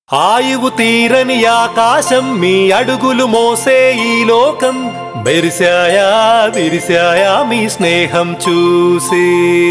ఆయువు తీరని ఆకాశం మీ అడుగులు మోసే ఈ లోకం మెరిశాయా విరిశాయా మీ స్నేహం చూసి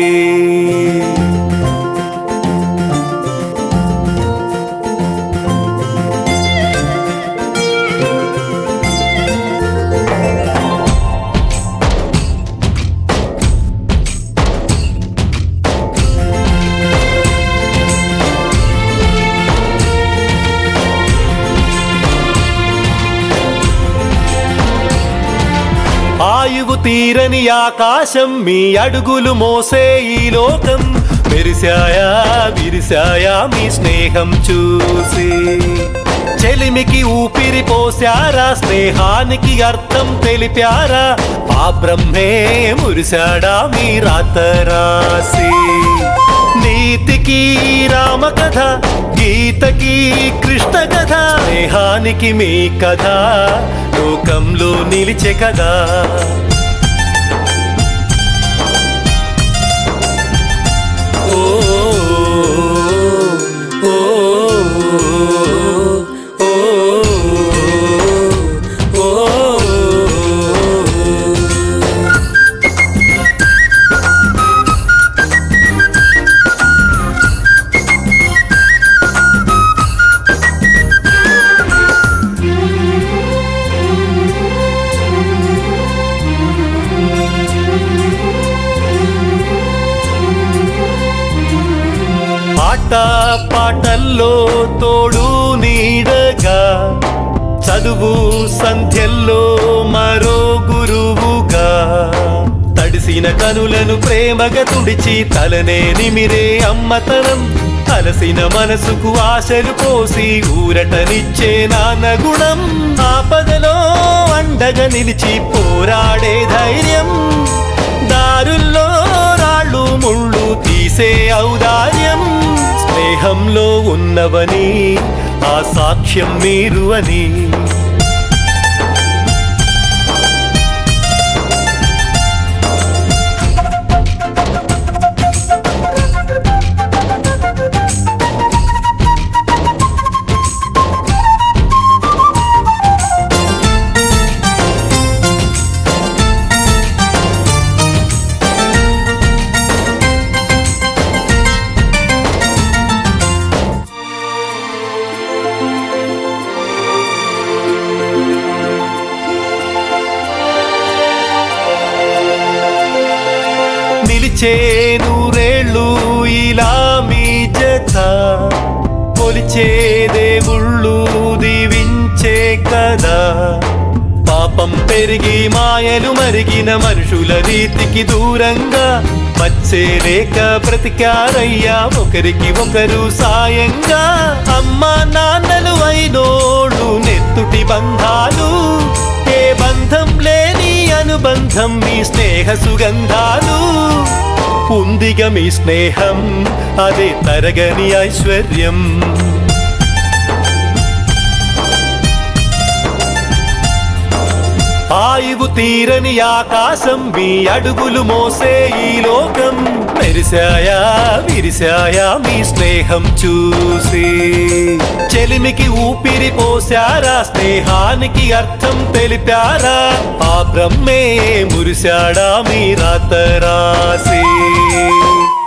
ఆయువు తీరని ఆకాశం మీ అడుగులు మోసే ఈ లోకం మెరిశాయా విరిశాయా మీ స్నేహం చూసి చెలిమికి ఊపిరి పోశారా స్నేహానికి అర్థం తెలిపారా ఆ బ్రహ్మే మురిశాడా మీ రాత రాసి నీతికి రామ కథ గీతకి కృష్ణ కథ స్నేహానికి మీ కథ లోకంలో నిలిచే కదా ఓ ఓ ఓ ఓ పాట పాటల్లో తోడు నీడగా చదువు సంధ్యల్లో మరో గురువుగా తడిసిన కనులను ప్రేమగా తుడిచి తలనే నిమిరే అమ్మతనం అలసిన మనసుకు ఆశలు పోసి ఊరటనిచ్చే నాన్న గుణం ఆపదలో అండగా నిలిచి పోరాడే ధైర్యం దారుల్లో రాళ్ళు ముళ్ళు తీసే ఔదార్యం స్నేహంలో ఉన్నవని ఆ సాక్ష్యం మీరు అని నిలిచే నూరేళ్ళు ఇలా మీ జత కొలిచే దేవుళ్ళు దీవించే కదా పాపం పెరిగి మాయలు మరిగిన మనుషుల రీతికి దూరంగా వచ్చే లేక బ్రతికారయ్యా ఒకరికి ఒకరు సాయంగా అమ్మా నాన్నలు అయినోళ్ళు నెత్తుటి బంధాలు ఏ బంధం లేని అనుబంధం మీ స్నేహ సుగంధాలు ఉందిగా మీ స్నేహం అదే తరగని ఐశ్వర్యం ఆయువు తీరని ఆకాశం మీ అడుగులు మోసే ఈ లోకం మెరిశాయా విరిశాయా మీ స్నేహం చూసి చెలిమికి ఊపిరి పోశారా స్నేహానికి అర్థం తెలిపారా ఆ బ్రహ్మే మురిశాడా మీ రాత రాసి